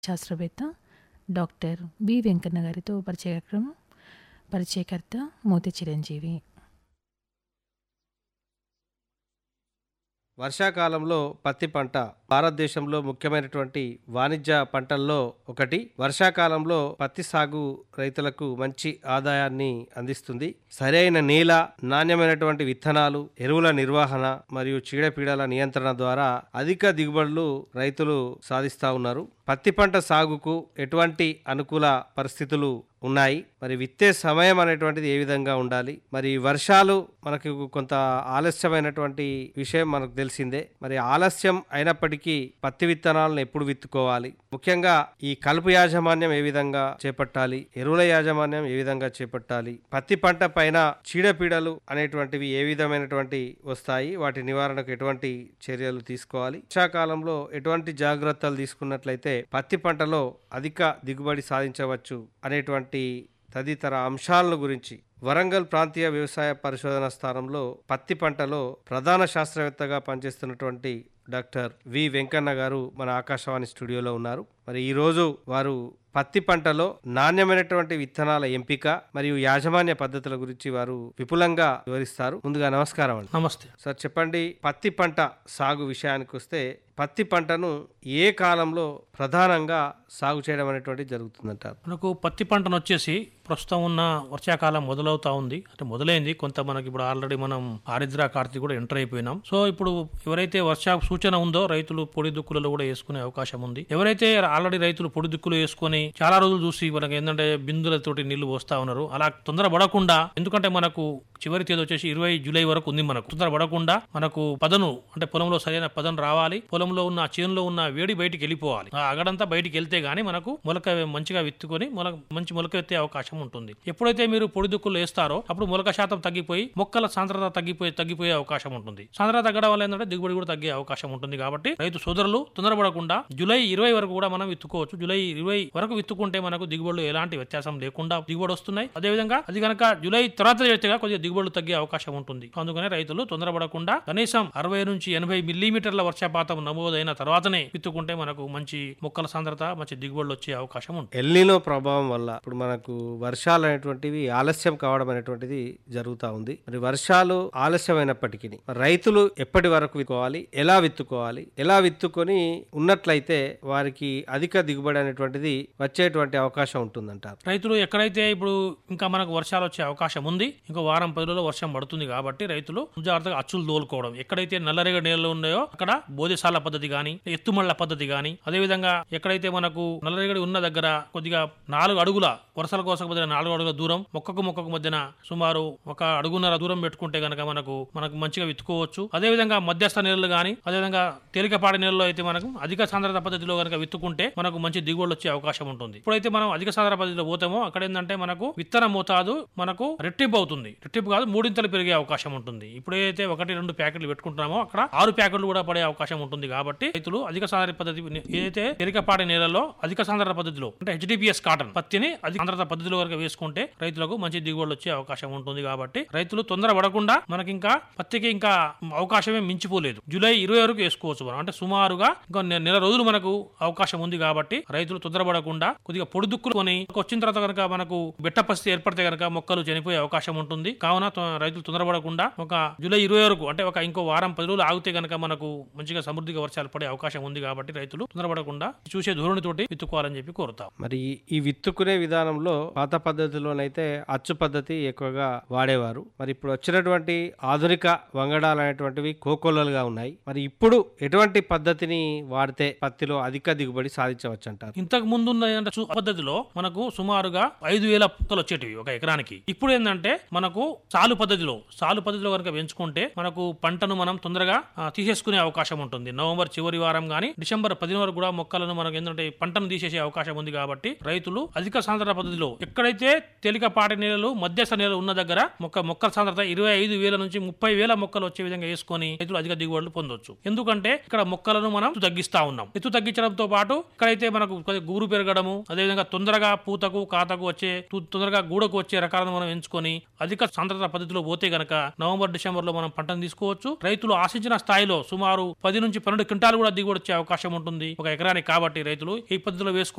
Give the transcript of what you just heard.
శాస్త్రవేత్త doctor B Venkanna గారితో పరిచయ కార్యక్రమం పరిచయకర్త మోతి చిరంజీవి వర్షాకాలంలో పత్తి పంట భారతదేశంలో ముఖ్యమైనటువంటి వాణిజ్య పంటల్లో ఒకటి వర్షాకాలంలో పత్తి సాగు రైతులకు మంచి ఆదాయాన్ని అందిస్తుంది సరైన నేల నాణ్యమైనటువంటి విత్తనాలు ఎరువుల నిర్వహణ మరియు చీడపీడల నియంత్రణ ద్వారా అధిక దిగుబడులు రైతులు సాధిస్తా ఉన్నారు పత్తి పంట సాగుకు ఎటువంటి అనుకూల పరిస్థితులు ఉన్నాయి మరి విత్తే సమయం అనేటువంటిది ఏ విధంగా ఉండాలి మరి వర్షాలు మనకు కొంత ఆలస్యమైనటువంటి విషయం మనకు తెలిసిందే మరి ఆలస్యం అయినప్పటికీ పత్తి విత్తనాలను ఎప్పుడు విత్తుకోవాలి ముఖ్యంగా ఈ కలుపు యాజమాన్యం ఏ విధంగా చేపట్టాలి ఎరువుల యాజమాన్యం ఏ విధంగా చేపట్టాలి పత్తి పంట పైన చీడపీడలు అనేటువంటివి ఏ విధమైనటువంటి వస్తాయి వాటి నివారణకు ఎటువంటి చర్యలు తీసుకోవాలి వర్షాకాలంలో ఎటువంటి జాగ్రత్తలు తీసుకున్నట్లయితే పత్తి పంటలో అధిక దిగుబడి సాధించవచ్చు అనేటువంటి తదితర అంశాలను గురించి వరంగల్ ప్రాంతీయ వ్యవసాయ పరిశోధన స్థానంలో పత్తి పంటలో ప్రధాన శాస్త్రవేత్తగా పనిచేస్తున్నటువంటి డాక్టర్ వి వెంకన్న గారు మన ఆకాశవాణి స్టూడియోలో ఉన్నారు మరి ఈరోజు వారు పత్తి పంటలో నాణ్యమైనటువంటి విత్తనాల ఎంపిక మరియు యాజమాన్య పద్ధతుల గురించి వారు విపులంగా వివరిస్తారు ముందుగా నమస్కారం అండి నమస్తే సార్ చెప్పండి పత్తి పంట సాగు విషయానికి వస్తే పత్తి పంటను ఏ కాలంలో ప్రధానంగా సాగు చేయడం అనేటువంటి జరుగుతుందంటారు మనకు పత్తి పంటను వచ్చేసి ప్రస్తుతం ఉన్న వర్షాకాలం మొదలవుతా ఉంది అంటే మొదలైంది కొంత మనకి ఇప్పుడు ఆల్రెడీ మనం ఆరిద్ర కార్తీ కూడా ఎంటర్ అయిపోయినాం సో ఇప్పుడు ఎవరైతే వర్ష సూచన ఉందో రైతులు పొడి దుక్కులలో కూడా వేసుకునే అవకాశం ఉంది ఎవరైతే ఆల్రెడీ రైతులు పొడి దుక్కులు వేసుకొని చాలా రోజులు చూసి మనకి ఏంటంటే బిందులతోటి నీళ్లు పోస్తా ఉన్నారు అలా తొందర పడకుండా ఎందుకంటే మనకు చివరి తేదీ వచ్చేసి ఇరవై జూలై వరకు ఉంది మనకు తొందర పడకుండా మనకు పదను అంటే పొలంలో సరైన పదను రావాలి పొలంలో ఉన్న చేనులో ఉన్న వేడి బయటికి వెళ్ళిపోవాలి ఆ అగడంతా బయటికి వెళ్తే గానీ మనకు మొలక మంచిగా విత్తుకొని మొలక మంచి మొలక ఎత్తే అవకాశం ఉంటుంది ఎప్పుడైతే మీరు పొడి దుక్కులు వేస్తారో అప్పుడు మొలక శాతం తగ్గిపోయి మొక్కల సాంద్రత తగ్గిపోయి తగ్గిపోయే అవకాశం ఉంటుంది సాంద్రత తగ్గడం వల్ల ఏంటంటే దిగుబడి కూడా తగ్గే అవకాశం ఉంటుంది కాబట్టి రైతు సోదరులు తొందరపడకుండా జూలై ఇరవై వరకు కూడా మనం విత్తుకోవచ్చు జూలై ఇరవై వరకు విత్తుకుంటే మనకు దిగుబడులు ఎలాంటి వ్యత్యాసం లేకుండా దిగుబడి వస్తున్నాయి అదేవిధంగా అది కనుక జూలై తర్వాత చేస్తే కొద్దిగా దిగుబడులు తగ్గే అవకాశం ఉంటుంది అందుకనే రైతులు తొందరపడకుండా కనీసం అరవై నుంచి ఎనభై మిల్లీమీటర్ల వర్షపాతం నమోదైన తర్వాతనే విత్తుకుంటే మనకు మంచి మొక్కల సాంద్రత మంచి దిగుబడులు వచ్చే అవకాశం ఉంటుంది ఎల్నినో ప్రభావం వల్ల ఇప్పుడు మనకు వర్షాలు అనేటువంటివి ఆలస్యం కావడం అనేటువంటిది జరుగుతూ ఉంది మరి వర్షాలు ఆలస్యమైనప్పటికీ రైతులు ఎప్పటి వరకు విత్తుకోవాలి ఎలా విత్తుకోవాలి ఎలా విత్తుకొని ఉన్నట్లయితే వారికి అధిక దిగుబడి అనేటువంటిది వచ్చేటువంటి అవకాశం ఉంటుందంటారు రైతులు ఎక్కడైతే ఇప్పుడు ఇంకా మనకు వర్షాలు వచ్చే అవకాశం ఉంది ఇంకా వారం పది రోజుల్లో వర్షం పడుతుంది కాబట్టి రైతులు జాగ్రత్తగా అచ్చులు దోలుకోవడం ఎక్కడైతే నల్లరేగడి నేలలు ఉన్నాయో అక్కడ బోధశాల పద్ధతి గాని ఎత్తుమళ్ల పద్ధతి గాని అదేవిధంగా ఎక్కడైతే మనకు నల్లరేగడి ఉన్న దగ్గర కొద్దిగా నాలుగు అడుగుల వరుసల కోసం మధ్య నాలుగు అడుగుల దూరం మొక్కకు మొక్కకు మధ్యన సుమారు ఒక అడుగున్నర దూరం పెట్టుకుంటే గనక మనకు మనకు మంచిగా విత్తుకోవచ్చు అదేవిధంగా మధ్యస్థ నీళ్ళు గాని అదేవిధంగా తేలికపాటి నీళ్ళలో అయితే మనకు అధిక సాంద్రత పద్ధతిలో కనుక విత్తుకుంటే మనకు మంచి దిగుబడులు వచ్చే అవకాశం ఉంటుంది ఇప్పుడైతే మనం అధిక సాంద్రత పద్ధతిలో పోతామో అక్కడ ఏంటంటే మనకు విత్తన మోతాదు మనకు రెట్టింపు అవుతుంది రెట్టింపు కాదు మూడింతలు పెరిగే అవకాశం ఉంటుంది ఇప్పుడు ఏదైతే ఒకటి రెండు ప్యాకెట్లు పెట్టుకుంటున్నామో అక్కడ ఆరు ప్యాకెట్లు కూడా పడే అవకాశం ఉంటుంది కాబట్టి రైతులు అధిక సాంద్రత పద్ధతి ఏదైతే తేలికపాటి నేలలో అధిక సాంద్రత పద్ధతిలో అంటే హెచ్డిపిఎస్ కాటన్ పత్తిని అధిక సాంద్రత పద్ధతిలో కనుక వేసుకుంటే రైతులకు మంచి దిగుబడులు వచ్చే అవకాశం ఉంటుంది కాబట్టి రైతులు తొందర పడకుండా మనకి ఇంకా పత్తికి ఇంకా అవకాశమే మించిపోలేదు జూలై ఇరవై వరకు వేసుకోవచ్చు మనం అంటే సుమారుగా ఇంకా నె- నెల రోజులు మనకు అవకాశం ఉంది కాబట్టి రైతులు తొందరపడకుండా కొద్దిగా పొడి దుక్కులు కొని వచ్చిన తర్వాత కనుక మనకు బెట్ట పరిస్థితి ఏర్పడితే కనుక మొక్కలు చనిపోయే అవకాశం ఉంటుంది కావున తొ- రైతులు తొందరపడకుండా ఒక జూలై ఇరవై వరకు అంటే ఒక ఇంకో వారం పది రోజులు ఆగితే కనుక మనకు మంచిగా సమృద్ధిగా వర్షాలు పడే అవకాశం ఉంది కాబట్టి రైతులు తొందరపడకుండా చూసే ధోరణితోటి విత్తుకోవాలని చెప్పి కోరుతాం మరి ఈ- ఈ విత్తుకునే విధానంలో పాత పద్ధతిలోనైతే అచ్చు పద్ధతి ఎక్కువగా వాడేవారు మరి ఇప్పుడు వచ్చినటువంటి ఆధునిక వంగడాలు అనేటువంటివి కోకోలలుగా ఉన్నాయి మరి ఇప్పుడు ఎటువంటి పద్ధతిని వాడితే పత్తిలో అధిక దిగుబడి సాధించవచ్చు అంటారు ఇంతకు ముందు ఉన్న ఏంటంటే సు- పద్ధతిలో మనకు సుమారుగా ఐదు వేల పుక్కలు వచ్చేటివి ఒక ఎకరానికి ఇప్పుడు ఏంటంటే మనకు సాలు పద్ధతిలో సాలు పద్ధతిలో కనుక పెంచుకుంటే మనకు పంటను మనం తొందరగా ఆ, తీసేసుకునే అవకాశం ఉంటుంది నవంబర్ చివరి వారం గానీ డిసెంబర్ పదిహేను వరకు కూడా మొక్కలను మనకు ఏంటంటే పంటను తీసేసే అవకాశం ఉంది కాబట్టి రైతులు అధిక సాంద్రత పద్ధతిలో ఎక్కడైతే తేలికపాటి నేలలు మధ్యస్థ నేలలు ఉన్న దగ్గర మొక్క మొక్కల సాంద్రత ఇరవై ఐదు వేల నుంచి ముప్పై వేల మొక్కలు వచ్చే విధంగా వేసుకొని రైతులు అధిక దిగుబడులు పొందొచ్చు ఎందుకంటే ఇక్కడ మొక్కలను మనం ఎత్తు తగ్గిస్తా ఉన్నాం ఎత్తు తగ్గించడంతో పాటు ఇక్కడైతే మనకు కొద్దిగా గురు పెరగడము అదేవిధంగా తొందరగా పూతకు కాతకు వచ్చే తు- తొందరగా గూడకు వచ్చే రకాలను మనం ఎంచుకొని అధిక సాంద్రత పద్ధతిలో పోతే గనక నవంబర్ డిసెంబర్ లో మనం పంటను తీసుకోవచ్చు రైతులు ఆశించిన స్థాయిలో సుమారు పది నుంచి పన్నెండు క్వింటాలు కూడా దిగుబడి వచ్చే అవకాశం ఉంటుంది ఒక ఎకరానికి కాబట్టి రైతులు ఈ పద్ధతిలో వేసుకో